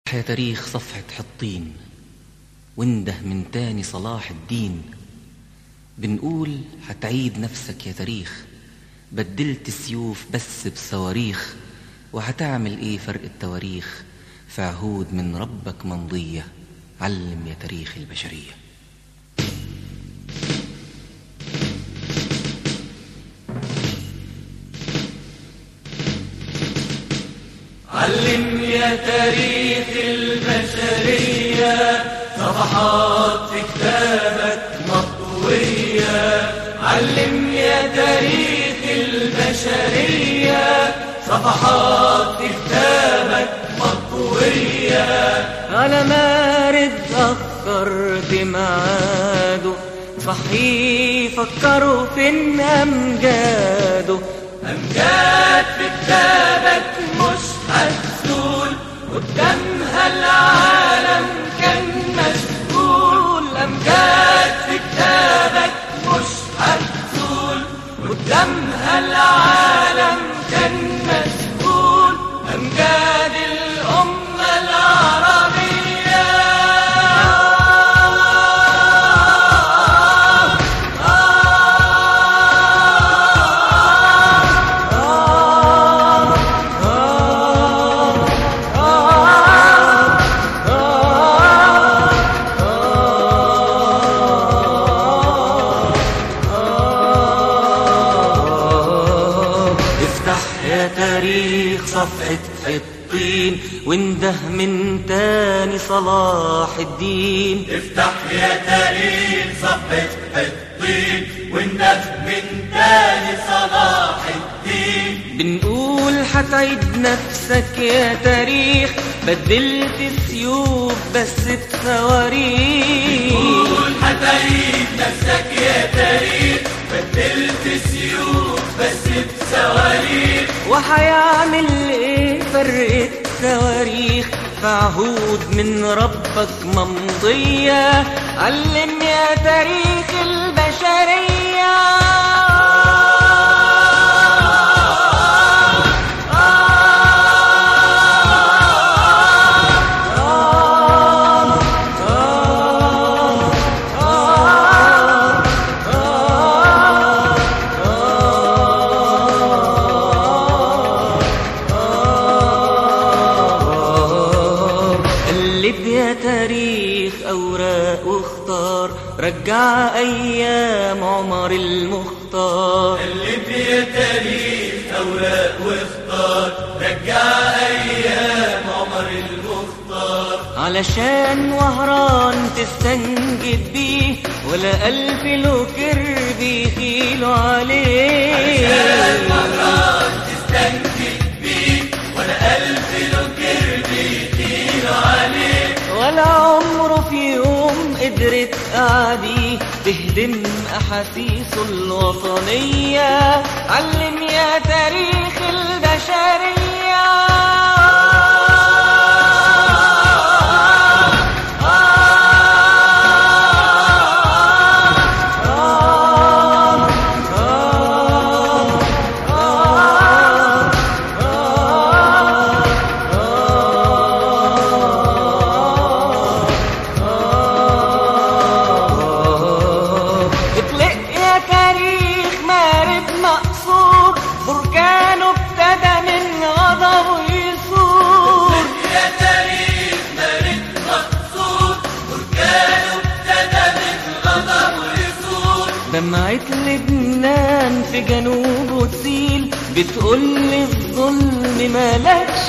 يا تاريخ صفحة حطين وانده من تاني صلاح الدين بنقول هتعيد نفسك يا تاريخ بدلت سيوف بس بصواريخ وهتعمل ايه فرق التواريخ في عهود من ربك ممضية علم يا تاريخ البشرية علم يا تاريخ البشرية صفحات في كتابك مطوية علم يا تاريخ البشرية صفحات في كتابك مطوية على مارد أخرت ميعاده صحي فكروا في أمجاده أمجاد في كتابك مش هتزول قدامها العالم كان مشغول أمجاد في كتابك مش هتزول قدامها العالم كان مشغول أمجاد الأمة العربية افتح يا تاريخ صفحة الطين وانده من تاني صلاح الدين افتح يا تاريخ صفحة الطين والنف من تاني صلاح الدين بنقول حتعيد نفسك يا تاريخ بدلت سيوف بس بصواريخ قول هتعيد نفسك يا تاريخ بدلت سيوف بس بصواريخ وحيعمل ايه فرق التواريخ في عهود من ربك ممضية علم يا تاريخ البشرية قلب يا تاريخ أوراق واختار رجع أيام عمر المختار قلب يا تاريخ أوراق واختار رجع أيام عمر المختار علشان وهران تستنجد بيه ولا ألف له كرب يخيلوا عليه مرات تستنكد بيه ولا ألف له كرب يطير عليه ولا عمره في يوم قدرت أعدي تهدم أحاسيسه الوطنية علم يا تاريخ البشرية اطلق يا تاريخ مارد مقصور بركانه ابتدى من غضبه يثور يا تاريخ مارد مقصود بركانه ابتدى من غضب ويثور دمعة لبنان في جنوبه تسيل بتقول الظلم ملكش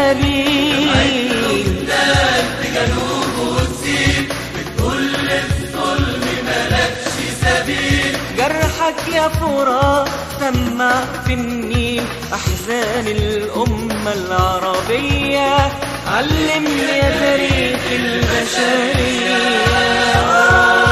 سبيل دان في جنوبه وتسيب بتقول الظلم ملكش سبيل جرحك يا فرات سمع في النيل أحزان الأمة العربية علمني يا تاريخ البشرية